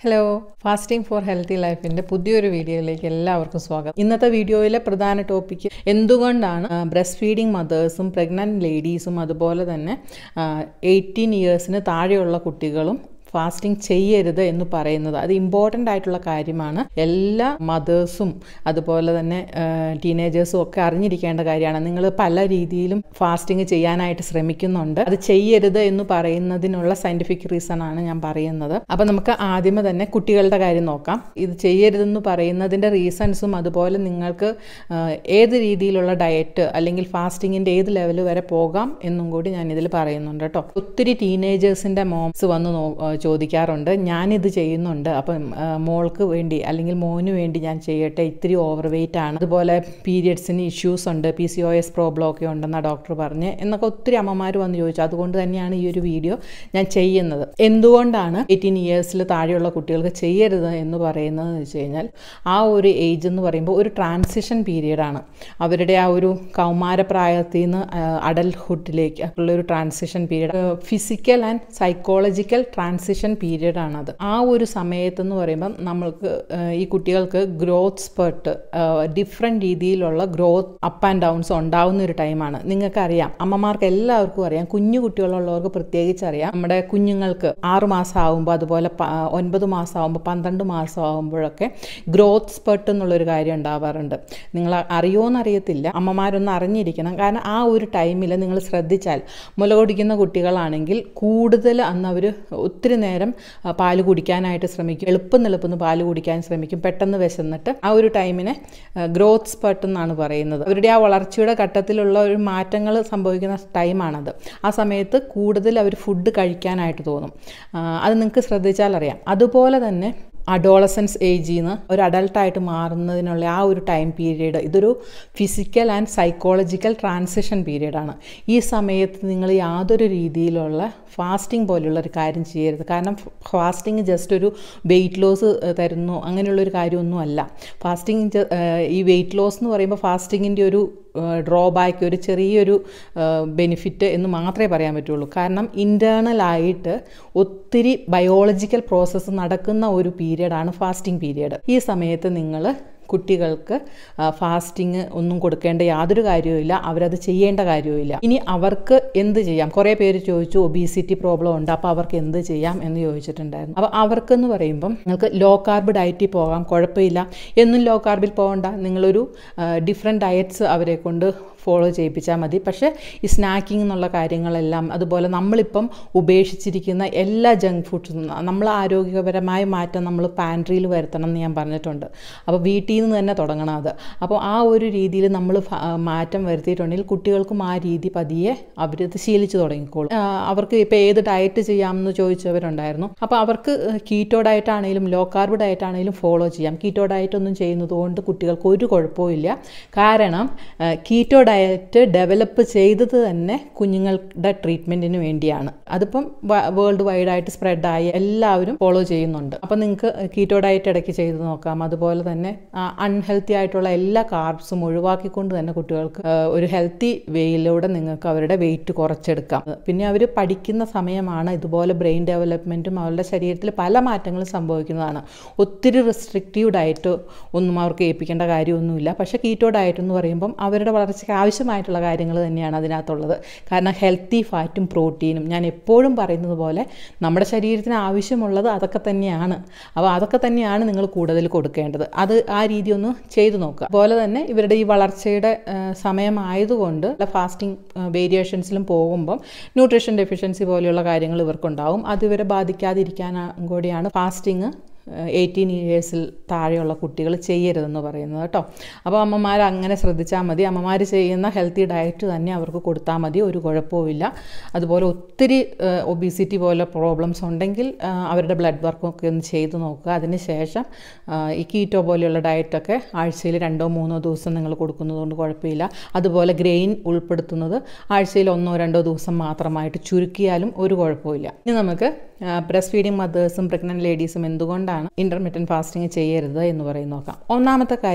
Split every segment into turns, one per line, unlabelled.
hello fasting four healthy ലൈഫിൻ്റെ പുതിയൊരു വീഡിയോയിലേക്ക് എല്ലാവർക്കും സ്വാഗതം ഇന്നത്തെ വീഡിയോയിലെ പ്രധാന ടോപ്പിക്ക് എന്തുകൊണ്ടാണ് ബ്രസ്റ്റ് ഫീഡിംഗ് മദേഴ്സും പ്രഗ്നൻറ്റ് ലേഡീസും അതുപോലെ തന്നെ എയ്റ്റീൻ ഇയേഴ്സിന് താഴെയുള്ള കുട്ടികളും ഫാസ്റ്റിംഗ് ചെയ്യരുത് എന്ന് പറയുന്നത് അത് ഇമ്പോർട്ടൻ്റ് ആയിട്ടുള്ള കാര്യമാണ് എല്ലാ മദേഴ്സും അതുപോലെ തന്നെ ടീനേജേഴ്സും ഒക്കെ അറിഞ്ഞിരിക്കേണ്ട കാര്യമാണ് നിങ്ങൾ പല രീതിയിലും ഫാസ്റ്റിംഗ് ചെയ്യാനായിട്ട് ശ്രമിക്കുന്നുണ്ട് അത് ചെയ്യരുത് എന്ന് പറയുന്നതിനുള്ള സയൻറ്റിഫിക് റീസൺ ആണ് ഞാൻ പറയുന്നത് അപ്പം നമുക്ക് ആദ്യമേ തന്നെ കുട്ടികളുടെ കാര്യം നോക്കാം ഇത് ചെയ്യരുതെന്ന് പറയുന്നതിൻ്റെ റീസൺസും അതുപോലെ നിങ്ങൾക്ക് ഏത് രീതിയിലുള്ള ഡയറ്റ് അല്ലെങ്കിൽ ഫാസ്റ്റിങ്ങിൻ്റെ ഏത് ലെവൽ വരെ പോകാം എന്നും കൂടി ഞാൻ ഇതിൽ പറയുന്നുണ്ട് കേട്ടോ ഒത്തിരി ടീനേജേഴ്സിൻ്റെ മോംസ് വന്ന് നോ ചോദിക്കാറുണ്ട് ഞാനിത് ചെയ്യുന്നുണ്ട് അപ്പം മോൾക്ക് വേണ്ടി അല്ലെങ്കിൽ മോന് വേണ്ടി ഞാൻ ചെയ്യട്ടെ ഇത്തിരി ഓവർ വെയിറ്റ് ആണ് അതുപോലെ പീരിയഡ്സിന് ഇഷ്യൂസ് ഉണ്ട് P C O S problem ഒക്കെ ഉണ്ടെന്നാണ് ഡോക്ടർ പറഞ്ഞ് എന്നൊക്കെ ഒത്തിരി അമ്മമാർ വന്ന് ചോദിച്ചു അതുകൊണ്ട് തന്നെയാണ് ഈ ഒരു വീഡിയോ ഞാൻ ചെയ്യുന്നത് എന്തുകൊണ്ടാണ് എയ്റ്റീൻ ഇയേഴ്സിൽ താഴെയുള്ള കുട്ടികൾക്ക് ചെയ്യരുത് എന്ന് പറയുന്നത് വെച്ച് കഴിഞ്ഞാൽ ആ ഒരു ഏജ് എന്ന് പറയുമ്പോൾ ഒരു ട്രാൻസിഷൻ പീരീഡാണ് അവരുടെ ആ ഒരു കൗമാരപ്രായത്തിൽ നിന്ന് അഡൽഹുഡിലേക്ക് ഉള്ള ഒരു transition period physical and psychological transition period ആണത് ആ ഒരു സമയത്തെന്ന് പറയുമ്പം നമ്മൾക്ക് ഈ കുട്ടികൾക്ക് ഗ്രോത്ത് സ്പേർട്ട് ഡിഫറെൻറ്റ് രീതിയിലുള്ള ഗ്രോത്ത് അപ്പ് ആൻഡ് ഡൗൺസ് ഉണ്ടാവുന്ന ഒരു ടൈമാണ് നിങ്ങൾക്കറിയാം അമ്മമാർക്ക് എല്ലാവർക്കും അറിയാം കുഞ്ഞു കുട്ടികളുള്ളവർക്ക് പ്രത്യേകിച്ച് അറിയാം നമ്മുടെ കുഞ്ഞുങ്ങൾക്ക് ആറ് മാസം ആകുമ്പോൾ അതുപോലെ ഒൻപത് മാസം ആകുമ്പോൾ പന്ത്രണ്ട് മാസം ആകുമ്പോഴൊക്കെ ഗ്രോത്ത് സ്പേർട്ട് എന്നുള്ളൊരു കാര്യം ഉണ്ടാവാറുണ്ട് നിങ്ങൾ അറിയുമോയെന്നറിയത്തില്ല അമ്മമാരൊന്ന് അറിഞ്ഞിരിക്കണം കാരണം ആ ഒരു ടൈമിൽ നിങ്ങൾ ശ്രദ്ധിച്ചാൽ മുല കുടിക്കുന്ന കുട്ടികളാണെങ്കിൽ കൂടുതൽ അന്ന് അവർ ഒത്തിരി നേരം പാല് കുടിക്കാനായിട്ട് ശ്രമിക്കും എളുപ്പം എളുപ്പം പാല് കുടിക്കാൻ ശ്രമിക്കും പെട്ടെന്ന് വിശന്നിട്ട് ആ ഒരു ടൈമിനെ ഗ്രോത്ത് സ്പേർട്ട് എന്നാണ് പറയുന്നത് അവരുടെ ആ വളർച്ചയുടെ ഘട്ടത്തിലുള്ള ഒരു മാറ്റങ്ങൾ സംഭവിക്കുന്ന ടൈമാണത് ആ സമയത്ത് കൂടുതൽ അവർ ഫുഡ് കഴിക്കാനായിട്ട് തോന്നും അത് നിങ്ങൾക്ക് ശ്രദ്ധിച്ചാൽ അറിയാം അതുപോലെ തന്നെ അഡോളസൻസ് ഏജിൽ നിന്ന് ഒരു അഡൾട്ടായിട്ട് മാറുന്നതിനുള്ള ആ ഒരു ടൈം പീരീഡ് ഇതൊരു ഫിസിക്കൽ ആൻഡ് സൈക്കോളജിക്കൽ ട്രാൻസിഷൻ പീരീഡാണ് ഈ സമയത്ത് നിങ്ങൾ യാതൊരു രീതിയിലുള്ള ഫാസ്റ്റിംഗ് പോലെയുള്ള ഒരു കാര്യം ചെയ്യരുത് കാരണം ഫാസ്റ്റിംഗ് ജസ്റ്റ് ഒരു വെയിറ്റ് ലോസ് തരുന്നു അങ്ങനെയുള്ളൊരു കാര്യമൊന്നും അല്ല ഫാസ്റ്റിംഗ് ഈ വെയിറ്റ് ലോസ് എന്ന് പറയുമ്പോൾ ഫാസ്റ്റിങ്ങിൻ്റെ ഒരു ഡ്രോബാക്ക് ഒരു ചെറിയൊരു ബെനിഫിറ്റ് എന്ന് മാത്രമേ പറയാൻ പറ്റുള്ളൂ കാരണം ഇൻറ്റേർണലായിട്ട് ഒത്തിരി ബയോളജിക്കൽ പ്രോസസ്സ് നടക്കുന്ന ഒരു പീരീഡാണ് ഫാസ്റ്റിംഗ് പീരീഡ് ഈ സമയത്ത് നിങ്ങൾ കുട്ടികൾക്ക് ഫാസ്റ്റിംഗ് ഒന്നും കൊടുക്കേണ്ട യാതൊരു കാര്യവുമില്ല അവരത് ചെയ്യേണ്ട കാര്യവുമില്ല ഇനി അവർക്ക് എന്ത് ചെയ്യാം കുറേ പേര് ചോദിച്ചു ഒബീസിറ്റി പ്രോബ്ലം ഉണ്ട് അപ്പോൾ അവർക്ക് എന്ത് ചെയ്യാം എന്ന് ചോദിച്ചിട്ടുണ്ടായിരുന്നു അപ്പോൾ അവർക്കെന്ന് പറയുമ്പം നിങ്ങൾക്ക് ലോ കാർബ് ഡയറ്റിൽ പോകാം കുഴപ്പമില്ല എന്നും ലോ കാർബിൽ പോകണ്ട നിങ്ങളൊരു ഡിഫറെൻറ്റ് ഡയറ്റ്സ് അവരെ കൊണ്ട് ഫോളോ ചെയ്യിപ്പിച്ചാൽ മതി പക്ഷേ ഈ സ്നാക്കിംഗ് എന്നുള്ള കാര്യങ്ങളെല്ലാം അതുപോലെ നമ്മളിപ്പം ഉപേക്ഷിച്ചിരിക്കുന്ന എല്ലാ ജങ്ക് ഫുഡ്സും നമ്മൾ ആരോഗ്യപരമായ മാറ്റം നമ്മൾ പാൻട്രിയിൽ വരുത്തണം എന്ന് ഞാൻ പറഞ്ഞിട്ടുണ്ട് അപ്പോൾ വീട്ടിൽ നിന്ന് തന്നെ തുടങ്ങണം അത് അപ്പോൾ ആ ഒരു രീതിയിൽ നമ്മൾ മാറ്റം വരുത്തിയിട്ടുണ്ടെങ്കിൽ കുട്ടികൾക്കും ആ രീതി പതിയെ അവരത് ശീലിച്ച് തുടങ്ങിക്കോളും അവർക്ക് ഇപ്പോൾ ഏത് ഡയറ്റ് ചെയ്യാമെന്ന് ചോദിച്ചവരുണ്ടായിരുന്നു അപ്പോൾ അവർക്ക് കീറ്റോ ഡയറ്റ് ആണെങ്കിലും ലോ കാർബ് ഡയറ്റ് ആണെങ്കിലും ഫോളോ ചെയ്യാം കീറ്റോ ഡയറ്റ് ഒന്നും ചെയ്യുന്നത് കൊണ്ട് കുട്ടികൾക്ക് ഒരു കുഴപ്പമില്ല കാരണം കീറ്റോ ഡയറ്റ് ഡെവലപ്പ് ചെയ്തത് തന്നെ കുഞ്ഞുങ്ങളുടെ ട്രീറ്റ്മെൻറ്റിന് വേണ്ടിയാണ് അതിപ്പം വേൾഡ് വൈഡ് ആയിട്ട് സ്പ്രെഡായി എല്ലാവരും ഫോളോ ചെയ്യുന്നുണ്ട് അപ്പം നിങ്ങൾക്ക് കീറ്റോ ഡയറ്റ് ഇടയ്ക്ക് ചെയ്ത് നോക്കാം അതുപോലെ തന്നെ അൺഹെൽത്തി ആയിട്ടുള്ള എല്ലാ കാർബ്സും ഒഴിവാക്കിക്കൊണ്ട് തന്നെ കുട്ടികൾക്ക് ഒരു ഹെൽത്തി വേയിലൂടെ നിങ്ങൾക്ക് അവരുടെ വെയിറ്റ് കുറച്ചെടുക്കാം പിന്നെ അവർ പഠിക്കുന്ന സമയമാണ് ഇതുപോലെ ബ്രെയിൻ ഡെവലപ്മെൻറ്റും അവരുടെ ശരീരത്തിൽ പല മാറ്റങ്ങളും സംഭവിക്കുന്നതാണ് ഒത്തിരി റെസ്ട്രിക്റ്റീവ് ഡയറ്റ് ഒന്നും അവർക്ക് ഏൽപ്പിക്കേണ്ട കാര്യമൊന്നുമില്ല പക്ഷേ കീറ്റോ ഡയറ്റ് എന്ന് പറയുമ്പം അവരുടെ വളർച്ചയ്ക്ക് ആവശ്യമായിട്ടുള്ള കാര്യങ്ങൾ തന്നെയാണ് അതിനകത്തുള്ളത് കാരണം ഹെൽത്തി ഫാറ്റും പ്രോട്ടീനും ഞാൻ എപ്പോഴും പറയുന്നത് പോലെ നമ്മുടെ ശരീരത്തിന് ആവശ്യമുള്ളത് അതൊക്കെ തന്നെയാണ് അപ്പോൾ അതൊക്കെ തന്നെയാണ് നിങ്ങൾ കൂടുതൽ കൊടുക്കേണ്ടത് അത് ആ രീതി ഒന്ന് ചെയ്തു നോക്കുക അതുപോലെ തന്നെ ഇവരുടെ ഈ വളർച്ചയുടെ സമയമായതുകൊണ്ട് ഫാസ്റ്റിംഗ് വേരിയേഷൻസിലും പോകുമ്പം ന്യൂട്രീഷൻ ഡെഫിഷ്യൻസി പോലെയുള്ള കാര്യങ്ങൾ ഇവർക്കുണ്ടാവും അത് ഇവരെ ബാധിക്കാതിരിക്കാൻ കൂടിയാണ് ഫാസ്റ്റിംഗ് എയ്റ്റീൻ ഇയേഴ്സിൽ താഴെയുള്ള കുട്ടികൾ ചെയ്യരുതെന്ന് പറയുന്നത് കേട്ടോ അപ്പോൾ അമ്മമാർ അങ്ങനെ ശ്രദ്ധിച്ചാൽ മതി അമ്മമാർ ചെയ്യുന്ന ഹെൽത്തി ഡയറ്റ് തന്നെ അവർക്ക് കൊടുത്താൽ മതി ഒരു കുഴപ്പവുമില്ല അതുപോലെ ഒത്തിരി ഒബീസിറ്റി പോലെ പ്രോബ്ലംസ് ഉണ്ടെങ്കിൽ അവരുടെ ബ്ലഡ് വർക്കൊക്കെ ഒന്ന് ചെയ്ത് നോക്കുക അതിന് ശേഷം ഈ കീറ്റോ പോലെയുള്ള ഡയറ്റൊക്കെ ആഴ്ചയിൽ രണ്ടോ മൂന്നോ ദിവസം നിങ്ങൾ കൊടുക്കുന്നതുകൊണ്ട് കുഴപ്പമില്ല അതുപോലെ ഗ്രെയിൻ ഉൾപ്പെടുത്തുന്നത് ആഴ്ചയിൽ ഒന്നോ രണ്ടോ ദിവസം മാത്രമായിട്ട് ചുരുക്കിയാലും ഒരു കുഴപ്പമില്ല ഇനി നമുക്ക് ബ്രസ്റ്റ് ഫീഡിങ് മദേഴ്സും പ്രഗ്നൻറ്റ് ലേഡീസും എന്തുകൊണ്ടാണ് ഇൻ്റർമീഡിയറ്റ് ഫാസ്റ്റിംഗ് ചെയ്യരുത് എന്ന് പറയും നോക്കാം ഒന്നാമത്തെ കാര്യം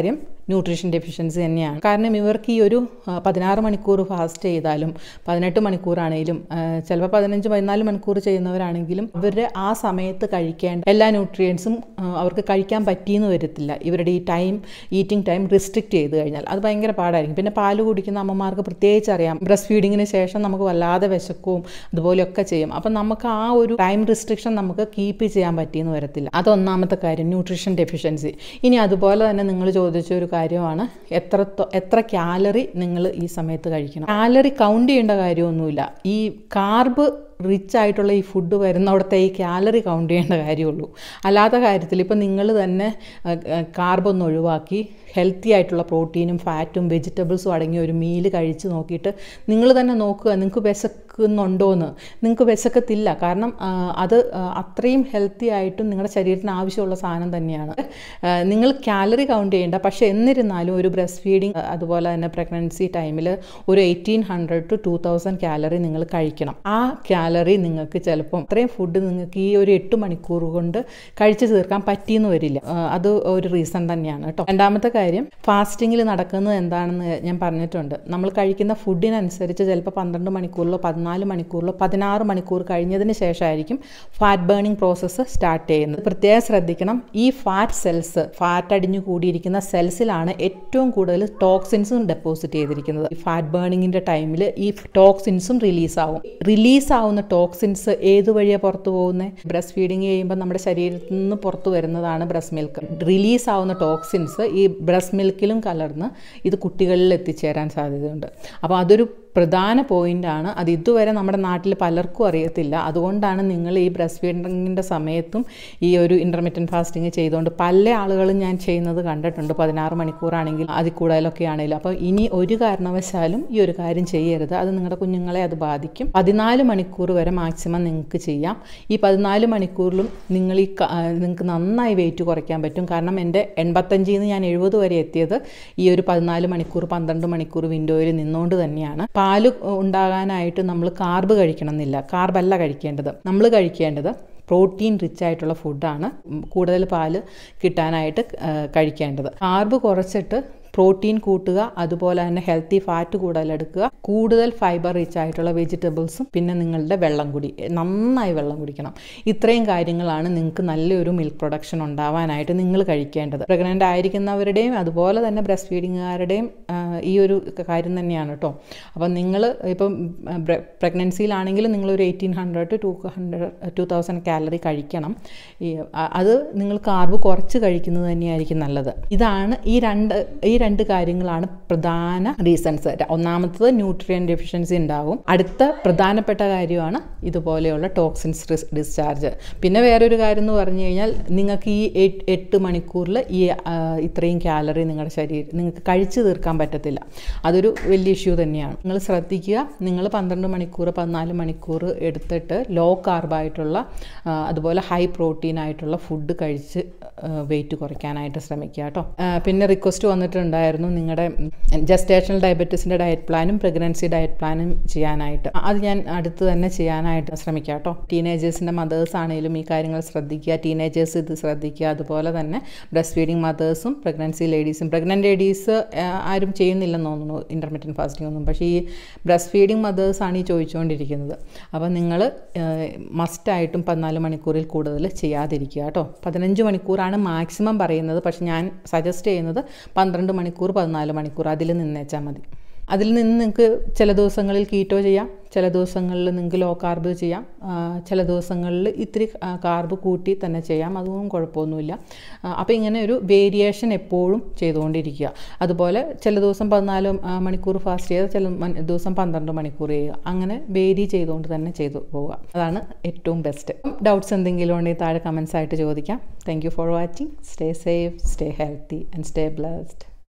ന്യൂട്രീഷൻ ഡെഫിഷ്യൻസി തന്നെയാണ് കാരണം ഇവർക്ക് ഈ ഒരു ആ, പതിനാറ് മണിക്കൂർ ഫാസ്റ്റ് ചെയ്താലും പതിനെട്ട് മണിക്കൂറാണെങ്കിലും ചിലപ്പോൾ പതിനഞ്ച് പതിനാല് മണിക്കൂർ ചെയ്യുന്നവരാണെങ്കിലും ഇവരുടെ ആ സമയത്ത് കഴിക്കേണ്ട എല്ലാ ന്യൂട്രിയൻസും അവർക്ക് കഴിക്കാൻ പറ്റിയെന്ന് വരത്തില്ല ഇവരുടെ ഈ ടൈം ഈറ്റിംഗ് ടൈം റിസ്ട്രിക്റ്റ് ചെയ്ത് കഴിഞ്ഞാൽ അത് ഭയങ്കര പാടായിരിക്കും പിന്നെ പാല് കുടിക്കുന്ന അമ്മമാർക്ക് പ്രത്യേകിച്ച് അറിയാം ബ്രസ്റ്റ് ഫീഡിങ്ങിന് ശേഷം നമുക്ക് വല്ലാതെ വിശക്കവും അതുപോലെയൊക്കെ ചെയ്യും അപ്പം നമുക്ക് ആ ഒരു ടൈം റിസ്ട്രിക്ഷൻ നമുക്ക് കീപ്പ് ചെയ്യാൻ പറ്റിയെന്ന് വരത്തില്ല അതൊന്നാമത്തെ കാര്യം ന്യൂട്രീഷൻ ഡെഫിഷ്യൻസി ഇനി അതുപോലെ തന്നെ നിങ്ങൾ ചോദിച്ച ഒരു കാര്യമാണ് എത്ര എത്ര കാലറി നിങ്ങൾ ഈ സമയത്ത് കഴിക്കണം കാലറി കൗണ്ട് ചെയ്യേണ്ട കാര്യമൊന്നുമില്ല ഈ കാർബ് റിച്ച് ആയിട്ടുള്ള ഈ ഫുഡ് വരുന്നിടത്തെ ഈ കാലറി കൗണ്ട് ചെയ്യേണ്ട കാര്യമുള്ളൂ അല്ലാത്ത കാര്യത്തിൽ ഇപ്പം നിങ്ങൾ തന്നെ കാർബൊന്ന് ഒഴിവാക്കി ഹെൽത്തി ആയിട്ടുള്ള പ്രോട്ടീനും ഫാറ്റും വെജിറ്റബിൾസും അടങ്ങിയ ഒരു മീല് കഴിച്ച് നോക്കിയിട്ട് നിങ്ങൾ തന്നെ നോക്കുക നിങ്ങൾക്ക് വിശക്കുന്നുണ്ടോയെന്ന് നിങ്ങൾക്ക് വിശക്കത്തില്ല കാരണം ആ, അത് ആ, അത്രയും ഹെൽത്തി ആയിട്ടും നിങ്ങളുടെ ശരീരത്തിന് ആവശ്യമുള്ള സാധനം തന്നെയാണ് ആ, നിങ്ങൾ കാലറി കൗണ്ട് ചെയ്യേണ്ട പക്ഷേ എന്നിരുന്നാലും ഒരു ബ്രസ്റ്റ് ഫീഡിങ് അതുപോലെ തന്നെ പ്രഗ്നൻസി ടൈമിൽ ഒരു eighteen hundred to two thousand calorie നിങ്ങൾ കഴിക്കണം ആ കാലറി നിങ്ങൾക്ക് ചിലപ്പം അത്രയും ഫുഡ് നിങ്ങൾക്ക് ഈ ഒരു എട്ട് മണിക്കൂർ കൊണ്ട് കഴിച്ചു തീർക്കാൻ പറ്റിയെന്ന് വരില്ല ആ, അത് ഒരു റീസൺ തന്നെയാണ് കേട്ടോ രണ്ടാമത്തെ കാര്യം ഫാസ്റ്റിങ്ങിൽ നടക്കുന്നത് എന്താണെന്ന് ഞാൻ പറഞ്ഞിട്ടുണ്ട് നമ്മൾ കഴിക്കുന്ന ഫുഡിനനുസരിച്ച് ചിലപ്പോൾ പന്ത്രണ്ട് മണിക്കൂറിലോ പതിനാല് മണിക്കൂറിലോ പതിനാറ് മണിക്കൂർ കഴിഞ്ഞതിന് ശേഷമായിരിക്കും ഫാറ്റ് ബേണിംഗ് പ്രോസസ്സ് സ്റ്റാർട്ട് ചെയ്യുന്നത് പ്രത്യേകം ശ്രദ്ധിക്കണം ഈ ഫാറ്റ് സെൽസ് ഫാറ്റ് അടിഞ്ഞു കൂടിയിരിക്കുന്ന സെൽസിലാണ് ഏറ്റവും കൂടുതൽ ടോക്സിൻസും ഡെപ്പോസിറ്റ് ചെയ്തിരിക്കുന്നത് ഈ ഫാറ്റ് ബേണിങ്ങിൻ്റെ ടൈമിൽ ഈ ടോക്സിൻസും റിലീസാവും റിലീസാവുന്ന ടോക്സിൻസ് ഏത് വഴിയാണ് പുറത്തു പോകുന്നത് ബ്രസ്റ്റ് ഫീഡിങ് ചെയ്യുമ്പോൾ നമ്മുടെ ശരീരത്തിൽ നിന്ന് പുറത്തു വരുന്നതാണ് ബ്രസ്റ്റ് മിൽക്ക് റിലീസ് ആവുന്ന ടോക്സിൻസ് ഈ ബ്രസ്റ്റ് മിൽക്കിലും കലർന്ന് ഇത് കുട്ടികളിൽ എത്തിച്ചേരാൻ സാധ്യതയുണ്ട് അപ്പോൾ അതൊരു പ്രധാന പോയിൻ്റാണ് അത് ഇതുവരെ നമ്മുടെ നാട്ടിൽ പലർക്കും അറിയത്തില്ല അതുകൊണ്ടാണ് നിങ്ങൾ ഈ ബ്രസ്റ്റ് ഫീഡിങ്ങിൻ്റെ സമയത്തും ഈ ഒരു ഇൻ്റർമീഡിയറ്റ് ഫാസ്റ്റിംഗ് ചെയ്തുകൊണ്ട് പല ആളുകളും ഞാൻ ചെയ്യുന്നത് കണ്ടിട്ടുണ്ട് പതിനാറ് മണിക്കൂറാണെങ്കിൽ അതിൽ കൂടുതലൊക്കെ ആണെങ്കിലും അപ്പോൾ ഇനി ഒരു കാരണവശാലും ഈ ഒരു കാര്യം ചെയ്യരുത് അത് നിങ്ങളുടെ കുഞ്ഞുങ്ങളെ അത് ബാധിക്കും പതിനാല് മണിക്കൂർ വരെ മാക്സിമം നിങ്ങൾക്ക് ചെയ്യാം ഈ പതിനാല് മണിക്കൂറിലും നിങ്ങൾ ഈ ക- ആ, നിങ്ങൾക്ക് നന്നായി വെയിറ്റ് കുറയ്ക്കാൻ പറ്റും കാരണം എൻ്റെ എൺപത്തഞ്ചിൽ നിന്ന് ഞാൻ എഴുപത് വരെ എത്തിയത് ഈ ഒരു പതിനാല് മണിക്കൂർ പന്ത്രണ്ട് മണിക്കൂർ വിൻഡോയിൽ നിന്നുകൊണ്ട് തന്നെയാണ് പാല് ഉണ്ടാകാനായിട്ട് നമ്മൾ കാർബ് കഴിക്കണം എന്നില്ല കാർബല്ല കഴിക്കേണ്ടത് നമ്മൾ കഴിക്കേണ്ടത് പ്രോട്ടീൻ റിച്ച് ആയിട്ടുള്ള ഫുഡാണ് കൂടുതൽ പാല് കിട്ടാനായിട്ട് ആ, കഴിക്കേണ്ടത് കാർബ് കുറച്ചിട്ട് പ്രോട്ടീൻ കൂട്ടുക അതുപോലെ തന്നെ ഹെൽത്തി ഫാറ്റ് കൂടുതൽ എടുക്കുക കൂടുതൽ ഫൈബർ റിച്ച് ആയിട്ടുള്ള വെജിറ്റബിൾസും പിന്നെ നിങ്ങളുടെ വെള്ളം കുടി നന്നായി വെള്ളം കുടിക്കണം ഇത്രയും കാര്യങ്ങളാണ് നിങ്ങൾക്ക് നല്ലൊരു മിൽക്ക് പ്രൊഡക്ഷൻ ഉണ്ടാവാനായിട്ട് നിങ്ങൾ കഴിക്കേണ്ടത് പ്രഗ്നൻ്റ് ആയിരിക്കുന്നവരുടെയും അതുപോലെ തന്നെ ബ്രസ്റ്റ് ഫീഡിങ്ങുകാരുടെയും ഈ ഒരു കാര്യം തന്നെയാണ് കേട്ടോ അപ്പം നിങ്ങൾ ഇപ്പം പ്രഗ്നൻസിയിലാണെങ്കിൽ നിങ്ങളൊരു eighteen hundred to two hundred two thousand calorie കഴിക്കണം ഈ അ- അത് നിങ്ങൾ കാർബ് കുറച്ച് കഴിക്കുന്നത് തന്നെയായിരിക്കും നല്ലത് ഇതാണ് ഈ രണ്ട് ഈ രണ്ട് കാര്യങ്ങളാണ് പ്രധാന റീസൺസ് ഒന്നാമത്തത് ന്യൂട്രിയൻ ഡെഫിഷ്യൻസി ഉണ്ടാവും അടുത്ത പ്രധാനപ്പെട്ട കാര്യമാണ് ഇതുപോലെയുള്ള ടോക്സിൻസ് ഡിസ്ചാർജ് പിന്നെ വേറൊരു കാര്യം എന്ന് പറഞ്ഞു കഴിഞ്ഞാൽ നിങ്ങൾക്ക് ഈ എട്ട് എട്ട് മണിക്കൂറിൽ ഈ ആ, ഇത്രയും കാലറി നിങ്ങളുടെ ശരീരം നിങ്ങൾക്ക് കഴിച്ചു തീർക്കാൻ പറ്റത്തില്ല അതൊരു വലിയ ഇഷ്യൂ തന്നെയാണ് നിങ്ങൾ ശ്രദ്ധിക്കുക നിങ്ങൾ പന്ത്രണ്ട് മണിക്കൂർ പതിനാല് മണിക്കൂർ എടുത്തിട്ട് ലോ കാർബായിട്ടുള്ള ആ, അതുപോലെ ഹൈ പ്രോട്ടീൻ ആയിട്ടുള്ള ഫുഡ് കഴിച്ച് വെയിറ്റ് കുറയ്ക്കാനായിട്ട് ശ്രമിക്കുക കേട്ടോ ആ, പിന്നെ റിക്വസ്റ്റ് വന്നിട്ടുണ്ടായിരുന്നു നിങ്ങളുടെ ജസ്റ്റേഷണൽ ഡയബറ്റീസിൻ്റെ ഡയറ്റ് പ്ലാനും പ്രഗ്നൻസി ഡയറ്റ് പ്ലാനും ചെയ്യാനായിട്ട് അത് ഞാൻ അടുത്ത് തന്നെ ചെയ്യാനായിട്ട് ശ്രമിക്കാം കേട്ടോ ടീനേജേഴ്സിൻ്റെ മദേഴ്സ് ആണെങ്കിലും ഈ കാര്യങ്ങൾ ശ്രദ്ധിക്കുക ടീനേജേഴ്സ് ഇത് ശ്രദ്ധിക്കുക അതുപോലെ തന്നെ ബ്രസ്റ്റ് ഫീഡിങ് മദേഴ്സും പ്രഗ്നൻസി ലേഡീസും പ്രഗ്നൻറ്റ് ലേഡീസ് ആരും ചെയ്യുന്നില്ലെന്ന് തോന്നുന്നു ഇൻ്റർമീഡിയറ്റ് ഫാസ്റ്റിംഗ് ഒന്നും പക്ഷേ ഈ ബ്രസ്റ്റ് ഫീഡിങ് മദേഴ്സാണ് ഈ ചോദിച്ചുകൊണ്ടിരിക്കുന്നത് അപ്പോൾ നിങ്ങൾ മസ്റ്റായിട്ടും പതിനാല് മണിക്കൂറിൽ കൂടുതൽ ചെയ്യാതിരിക്കുക കേട്ടോ പതിനഞ്ച് മണിക്കൂറാണ് മാക്സിമം പറയുന്നത് പക്ഷെ ഞാൻ സജസ്റ്റ് ചെയ്യുന്നത് പന്ത്രണ്ട് മണിക്കൂർ പതിനാല് മണിക്കൂർ അതിൽ നിന്നേച്ചാൽ മതി അതിൽ നിന്ന് നിങ്ങൾക്ക് ചില ദിവസങ്ങളിൽ കീറ്റോ ചെയ്യാം ചില ദിവസങ്ങളിൽ നിങ്ങൾക്ക് ലോ കാർബ് ചെയ്യാം ആ, ചില ദിവസങ്ങളിൽ ഇത്തിരി ആ, കാർബ് കൂട്ടി തന്നെ ചെയ്യാം അതൊന്നും കുഴപ്പമൊന്നുമില്ല അപ്പോൾ ഇങ്ങനെ ഒരു വേരിയേഷൻ എപ്പോഴും ചെയ്തുകൊണ്ടിരിക്കുക അതുപോലെ ചില ദിവസം പതിനാല് ആ, മണിക്കൂർ ഫാസ്റ്റ് ചെയ്യുക ചില മൺ- ദിവസം പന്ത്രണ്ട് മണിക്കൂർ ചെയ്യുക അങ്ങനെ വേരി ചെയ്തുകൊണ്ട് തന്നെ ചെയ്തു പോവുക അതാണ് ഏറ്റവും ബെസ്റ്റ് ഡൗട്ട്സ് എന്തെങ്കിലും ഉണ്ടെങ്കിൽ താഴെ കമൻസ് ആയിട്ട് ചോദിക്കാം thank you for watching stay safe stay healthy and stay blessed